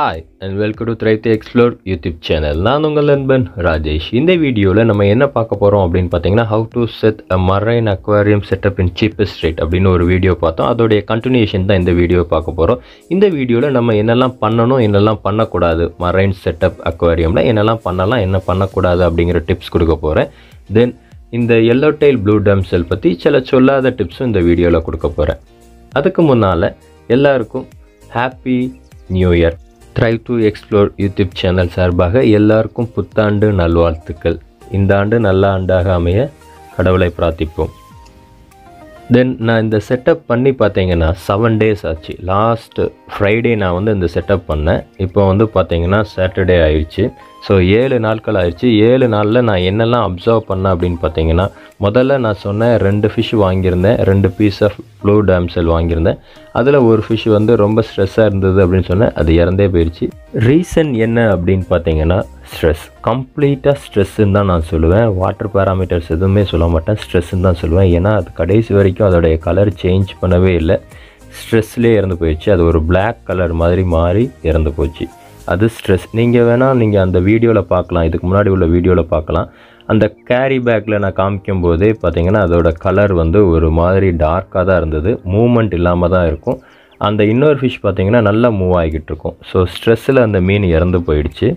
hi and welcome to try to explore YouTube channel நான் உங்கள் நண்பன் ராஜேஷ் இந்த வீடியோவில் நம்ம என்ன பார்க்க போகிறோம் அப்படின்னு பார்த்தீங்கன்னா how to set a marine aquarium setup in cheapest rate அப்படின்னு ஒரு வீடியோ பார்த்தோம் அதோடைய கண்டினியூஷன் தான் இந்த வீடியோ பார்க்க போகிறோம் இந்த வீடியோவில் நம்ம என்னெல்லாம் பண்ணணும் என்னெல்லாம் பண்ணக்கூடாது மரைன் செட்டப் அக்வாரியமில் என்னெல்லாம் பண்ணலாம் என்ன பண்ணக்கூடாது அப்படிங்கிற டிப்ஸ் கொடுக்க போகிறேன் தென் இந்த எல்லோ டைல் ப்ளூ டம் செல் பற்றி சில சொல்லாத டிப்ஸும் இந்த வீடியோவில் கொடுக்க போகிறேன் அதுக்கு முன்னால் எல்லாருக்கும் happy new year try to explore YouTube channel சார்பாக எல்லாருக்கும் புத்தாண்டு நல்வாழ்த்துக்கள் இந்த ஆண்டு நல்ல ஆண்டாக அமைய கடவுளை பிரார்த்திப்போம் தென் நான் இந்த செட்டப் பண்ணி பார்த்தீங்கன்னா செவன் டேஸ் ஆச்சு லாஸ்ட் ஃப்ரைடே நான் வந்து இந்த செட்டப் பண்ணேன் இப்போ வந்து பார்த்தீங்கன்னா சாட்டர்டே ஆயிடுச்சு ஸோ ஏழு நாட்கள் ஆயிடுச்சு ஏழு நாளில் நான் என்னெல்லாம் அப்சர்வ் பண்ணேன் அப்படின்னு பார்த்தீங்கன்னா முதல்ல நான் சொன்னேன் ரெண்டு ஃபிஷ் வாங்கியிருந்தேன் ரெண்டு பீஸ் ஆஃப் ப்ளூ டேம்செல் வாங்கியிருந்தேன் அதில் ஒரு ஃபிஷ் வந்து ரொம்ப ஸ்ட்ரெஸ்ஸாக இருந்தது அப்படின்னு சொன்னேன் அது இறந்தே போயிடுச்சு ரீசன் என்ன அப்படின்னு பார்த்தீங்கன்னா ஸ்ட்ரெஸ் கம்ப்ளீட்டாக ஸ்ட்ரெஸ்ஸுன்னு தான் நான் சொல்லுவேன் வாட்டர் பேராமீட்டர்ஸ் எதுவுமே சொல்ல மாட்டேன் ஸ்ட்ரெஸ்ஸுன்னு தான் சொல்லுவேன் ஏன்னா அது கடைசி வரைக்கும் அதோடைய கலர் சேஞ்ச் பண்ணவே இல்லை ஸ்ட்ரெஸ்லேயே இறந்து போயிடுச்சு அது ஒரு Black கலர் மாதிரி மாறி இறந்து போச்சு அது ஸ்ட்ரெஸ் நீங்கள் வேணால் நீங்கள் அந்த வீடியோவில் பார்க்கலாம் இதுக்கு முன்னாடி உள்ள வீடியோவில் பார்க்கலாம் அந்த கேரி பேக்கில் நான் காமிக்கும் போதே பார்த்தீங்கன்னா அதோட கலர் வந்து ஒரு மாதிரி டார்க்காக தான் இருந்தது மூமெண்ட் இல்லாமல் தான் இருக்கும் அந்த இன்னொரு ஃபிஷ் பார்த்தீங்கன்னா நல்லா மூவ் ஆகிக்கிட்டு இருக்கும் ஸோ ஸ்ட்ரெஸ்ஸில் அந்த மீன் இறந்து போயிடுச்சு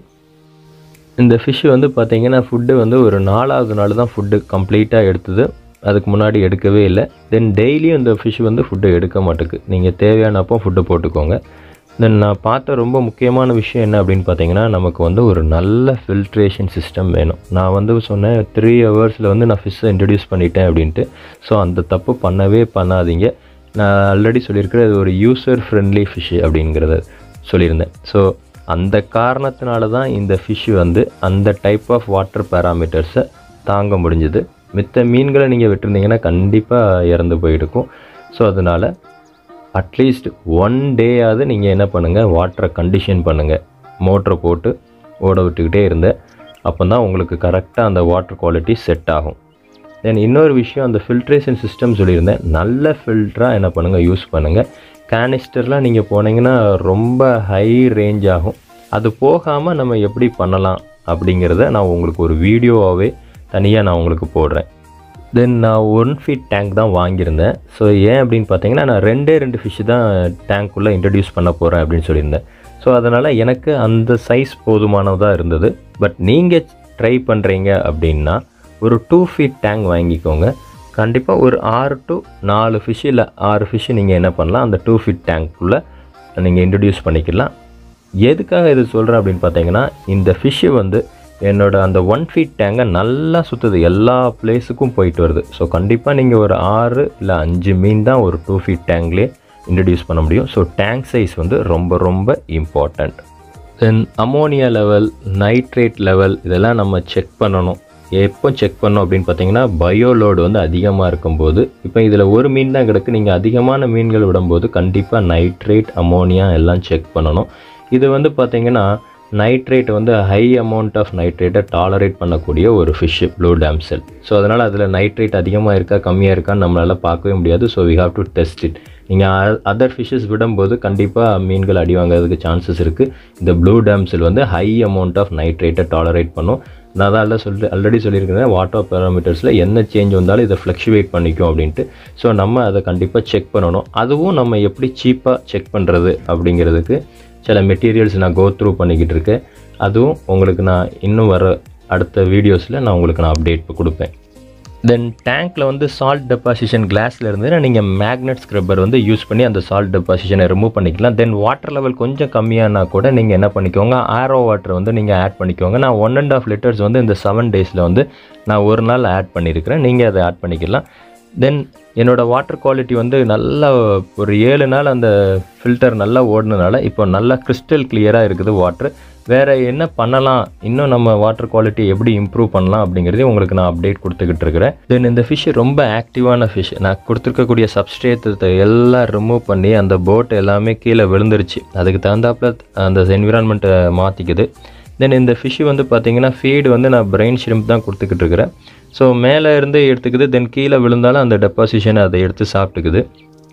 இந்த ஃபிஷ் வந்து பார்த்தீங்கன்னா ஃபுட்டு வந்து ஒரு நாலாவது நாள் தான் ஃபுட்டு கம்ப்ளீட்டாக எடுத்தது அதுக்கு முன்னாடி எடுக்கவே இல்லை தென் டெய்லியும் இந்த ஃபிஷ் வந்து ஃபுட்டு எடுக்க மாட்டுக்கு நீங்கள் தேவையானப்போ ஃபுட்டு போட்டுக்கோங்க தென் நான் பார்த்த ரொம்ப முக்கியமான விஷயம் என்ன அப்படின்னு பார்த்தீங்கன்னா நமக்கு வந்து ஒரு நல்ல ஃபில்ட்ரேஷன் சிஸ்டம் வேணும் நான் வந்து சொன்னேன் த்ரீ ஹவர்ஸில் வந்து நான் ஃபிஷ்ஷை இன்ட்ரடியூஸ் பண்ணிட்டேன் அப்படின்ட்டு ஸோ அந்த தப்பு பண்ணவே பண்ணாதீங்க நான் ஆல்ரெடி சொல்லியிருக்கிற இது ஒரு யூசர் ஃப்ரெண்ட்லி ஃபிஷ்ஷு அப்படிங்கிறத சொல்லியிருந்தேன் ஸோ அந்த காரணத்தினால தான் இந்த ஃபிஷ் வந்து அந்த டைப் ஆஃப் வாட்டர் பேராமீட்டர்ஸை தாங்க முடிஞ்சுது மித்த மீன்களை நீங்கள் விட்டுருந்தீங்கன்னா கண்டிப்பாக இறந்து போயிருக்கும் ஸோ அதனால் அட்லீஸ்ட் ஒன் டேயாவது நீங்கள் என்ன பண்ணுங்கள் வாட்டரை கண்டிஷன் பண்ணுங்கள் மோட்டரை போட்டு ஓட விட்டுக்கிட்டே இருந்த அப்போ தான் உங்களுக்கு கரெக்டாக அந்த வாட்டர் குவாலிட்டி செட் ஆகும் தென் இன்னொரு விஷயம் அந்த ஃபில்ட்ரேஷன் சிஸ்டம் சொல்லியிருந்தேன் நல்ல ஃபில்டராக என்ன பண்ணுங்கள் யூஸ் பண்ணுங்கள் கேனிஸ்டர்லாம் நீங்கள் போனீங்கன்னா ரொம்ப ஹை ரேஞ்ச் ஆகும் அது போகாமல் நம்ம எப்படி பண்ணலாம் அப்படிங்கிறத நான் உங்களுக்கு ஒரு வீடியோவாகவே தனியாக நான் உங்களுக்கு போடுறேன் தென் நான் ஒன் ஃபீட் டேங்க் தான் வாங்கியிருந்தேன் ஸோ ஏன் அப்படின்னு பார்த்தீங்கன்னா நான் ரெண்டே ரெண்டு ஃபிஷ் தான் டேங்க்குள்ளே இன்ட்ரடியூஸ் பண்ண போகிறேன் அப்படின்னு சொல்லியிருந்தேன் ஸோ அதனால் எனக்கு அந்த சைஸ் போதுமானதாக இருந்தது பட் நீங்கள் ட்ரை பண்ணுறீங்க அப்படின்னா ஒரு டூ ஃபீட் டேங்க் வாங்கிக்கோங்க கண்டிப்பாக ஒரு ஆறு டு நாலு ஃபிஷ் இல்லை ஆறு ஃபிஷ் நீங்கள் என்ன பண்ணலாம் அந்த டூ ஃபீட் டேங்க்குள்ளே நீங்கள் இன்ட்ரடியூஸ் பண்ணிக்கலாம் எதுக்காக இது சொல்கிறேன் அப்படின்னு பார்த்தீங்கன்னா இந்த ஃபிஷ்ஷு வந்து என்னோட அந்த ஒன் ஃபீட் டேங்கை நல்லா சுற்றுது எல்லா பிளேஸுக்கும் போயிட்டு வருது ஸோ கண்டிப்பாக நீங்கள் ஒரு ஆறு இல்லை அஞ்சு மீன் தான் ஒரு டூ ஃபீட் டேங்க்லேயே இன்ட்ரடியூஸ் பண்ண முடியும் ஸோ டேங்க் சைஸ் வந்து ரொம்ப ரொம்ப important then ammonia level nitrate level இதெல்லாம் நம்ம செக் பண்ணணும் எப்போ செக் பண்ணோம் அப்படின்னு பார்த்தீங்கன்னா பயோலோடு வந்து அதிகமாக இருக்கும்போது இப்போ இதில் ஒரு மீன் தான் கிடக்கு நீங்கள் அதிகமான மீன்கள் விடும்போது கண்டிப்பாக நைட்ரேட் அமோனியா எல்லாம் செக் பண்ணணும் இது வந்து பார்த்தீங்கன்னா நைட்ரேட் வந்து ஹை அமௌண்ட் ஆஃப் நைட்ரேட்டை டாலரேட் பண்ணக்கூடிய ஒரு ஃபிஷ்ஷு ப்ளூ டேம்செல் ஸோ அதனால் அதில் நைட்ரேட் அதிகமாக இருக்கா கம்மியாக இருக்கான்னு நம்மளால் பார்க்கவே முடியாது so we have to test it நீங்கள் அதர் ஃபிஷ்ஷஸ் விடும்போது கண்டிப்பாக மீன்கள் அடி வாங்குறதுக்கு சான்சஸ் இருக்குது இந்த ப்ளூ டேம்செல் வந்து ஹை அமௌண்ட் ஆஃப் நைட்ரேட்டை டாலரேட் பண்ணும் நான் தான் சொல்லி ஆல்ரெடி சொல்லியிருக்கிறேன் வாட்டர் பேராமீட்டர்ஸில் என்ன சேஞ்ச் வந்தாலும் இதை ஃப்ளக்ஷுவேட் பண்ணிக்கும் அப்படின்ட்டு ஸோ நம்ம அதை கண்டிப்பாக செக் பண்ணணும் அதுவும் நம்ம எப்படி சீப்பாக செக் பண்ணுறது அப்படிங்கிறதுக்கு சில மெட்டீரியல்ஸ் நான் கோ த்ரூ பண்ணிக்கிட்டு இருக்கேன் அதுவும் உங்களுக்கு நான் இன்னும் வர அடுத்த வீடியோஸில் நான் உங்களுக்கு நான் அப்டேட் கொடுப்பேன் தென் டேங்க்கில் வந்து சால்ட் டெபாசிஷன் கிளாஸில் இருந்ததுன்னா நீங்கள் மேக்னெட் ஸ்க்ரப்பர் வந்து யூஸ் பண்ணி அந்த சால்ட் டெபாசிஷனை ரிமூவ் பண்ணிக்கலாம் தென் வாட்டர் லெவல் கொஞ்சம் கம்மியானா கூட நீங்கள் என்ன பண்ணிக்கோங்க ஆரோ வாட்டர் வந்து நீங்கள் ஆட் பண்ணிக்கோங்க நான் ஒன் அண்ட் ஆஃப் லிட்டர்ஸ் வந்து இந்த செவன் டேஸில் வந்து நான் ஒரு நாள் ஆட் பண்ணியிருக்கிறேன் நீங்கள் அதை ஆட் பண்ணிக்கலாம் தென் என்னோடய வாட்டர் குவாலிட்டி வந்து நல்லா ஒரு ஏழு நாள் அந்த ஃபில்டர் நல்லா ஓடினனால இப்போ நல்லா கிறிஸ்டல் கிளியராக இருக்குது வாட்ரு வேறு என்ன பண்ணலாம் இன்னும் நம்ம வாட்டர் குவாலிட்டி எப்படி இம்ப்ரூவ் பண்ணலாம் அப்படிங்கிறதையும் உங்களுக்கு நான் அப்டேட் கொடுத்துக்கிட்டு இருக்கிறேன் தென் இந்த ஃபிஷ் ரொம்ப ஆக்டிவான ஃபிஷ் நான் கொடுத்துருக்கக்கூடிய சப்ஸ்டேட்டத்தை எல்லாம் ரிமூவ் பண்ணி அந்த போட் எல்லாமே கீழே விழுந்துருச்சு அதுக்கு தகுந்தாப்புல அந்த என்விரான்மெண்ட்டை மாற்றிக்குது தென் இந்த ஃபிஷ் வந்து பார்த்திங்கன்னா ஃபீடு வந்து நான் பிரெயின் ஷ்ரிம்ப் தான் கொடுத்துக்கிட்டு இருக்கிறேன் ஸோ மேலே இருந்து எடுத்துக்குது தென் கீழே விழுந்தாலும் அந்த டெபாசிஷனை அதை எடுத்து சாப்பிட்டுக்குது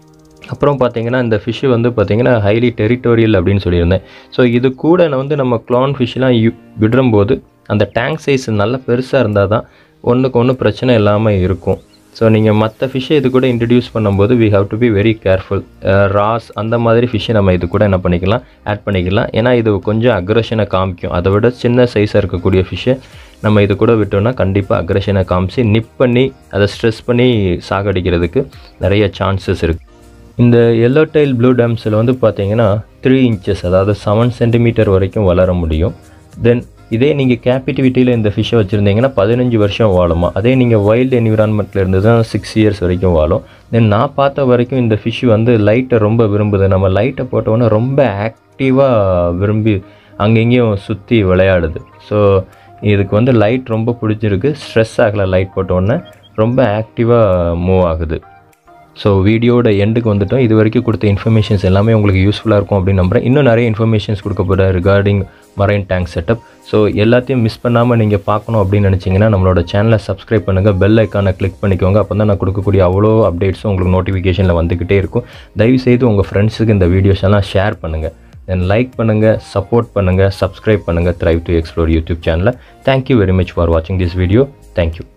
அப்புறம் பார்த்தீங்கன்னா இந்த ஃபிஷ்ஷு வந்து பார்த்தீங்கன்னா ஹைலி டெரிட்டோரியல் அப்படின்னு சொல்லியிருந்தேன் ஸோ இது கூட நான் வந்து நம்ம க்ளான் ஃபிஷ்லாம் யூ விடும்போது அந்த டேங்க் சைஸ் நல்லா பெருசாக இருந்தால் தான் ஒன்றுக்கு ஒன்று பிரச்சனை இல்லாமல் இருக்கும் ஸோ நீங்கள் மற்ற ஃபிஷ்ஷை இது கூட இன்ட்ரடியூஸ் பண்ணும்போது we have to be very careful ராஸ் அந்த மாதிரி ஃபிஷ்ஷை நம்ம இது கூட என்ன பண்ணிக்கலாம் ஆட் பண்ணிக்கலாம் ஏன்னா இது கொஞ்சம் அக்ரஷனை காமிக்கும் அதை விட சின்ன சைஸாக இருக்கக்கூடிய ஃபிஷ்ஷை நம்ம இது கூட விட்டோம்னா கண்டிப்பாக அக்ரஷனை காமிச்சு நிப் பண்ணி அதை ஸ்ட்ரெஸ் பண்ணி சாகடிக்கிறதுக்கு நிறைய சான்சஸ் இருக்குது இந்த எல்லோ டைல் ப்ளூ டேம்ஸில் வந்து பார்த்தீங்கன்னா த்ரீ இன்ச்சஸ் அதாவது செவன் சென்டிமீட்டர் வரைக்கும் வளர முடியும் தென் இதே நீங்கள் கேபிட்டிவிட்டியில் இந்த ஃபிஷ்ஷை வச்சுருந்தீங்கன்னா பதினஞ்சு வருஷம் வாழுமா அதே நீங்கள் வைல்டு என்விரான்மெண்ட்டில் இருந்து தான் சிக்ஸ் இயர்ஸ் வரைக்கும் வாழும் தென் நான் பார்த்த வரைக்கும் இந்த ஃபிஷ் வந்து லைட்டை ரொம்ப விரும்புது நம்ம லைட்டை போட்டோன்னே ரொம்ப ஆக்டிவாக விரும்பி அங்கங்கேயும் சுற்றி விளையாடுது ஸோ இதுக்கு வந்து லைட் ரொம்ப பிடிச்சிருக்கு ஸ்ட்ரெஸ் ஆகலை லைட் போட்டோன்னே ரொம்ப ஆக்டிவாக மூவ் ஆகுது ஸோ வீடியோட எண்டுக்கு வந்துட்டோம் இது வரைக்கும் கொடுத்த இன்ஃபர்மேஷன்ஸ் எல்லாமே உங்களுக்கு யூஸ்ஃபுல்லாக இருக்கும் அப்படின்னு நம்புகிறேன் இன்னும் நிறைய இன்ஃபர்மேஷன்ஸ் கொடுக்க போகிறேன் regarding marine tank setup so எல்லாத்தையும் மிஸ் பண்ணாமல் நீங்கள் பார்க்கணும் அப்படின்னு நினச்சிங்கன்னா நம்மளோட சேனலை சப்ஸ்கிரைப் பண்ணுங்கள் பெல் ஐக்கானை கிளிக் பண்ணிக்கோங்க அப்போ தான் நான் கொடுக்கக்கூடிய அவ்வளோ அப்டேட்ஸும் உங்களுக்கு நோட்டிஃபிகேஷனில் வந்துக்கிட்டே இருக்கும் தயவுசெய்து உங்கள் ஃப்ரெண்ட்ஸுக்கு இந்த வீடியோஸ் எல்லாம் ஷேர் பண்ணுங்கள் தென் லைக் பண்ணுங்கள் சப்போர்ட் பண்ணுங்கள் சப்ஸ்கிரைப் பண்ணுங்கள் த்ரைவ் டு எக்ஸ்ப்ளோர் யூடியூப் சேனலை தேங்க்யூ வெரி மச் ஃபார் வாட்சிங் திஸ் வீடியோ தேங்க்யூ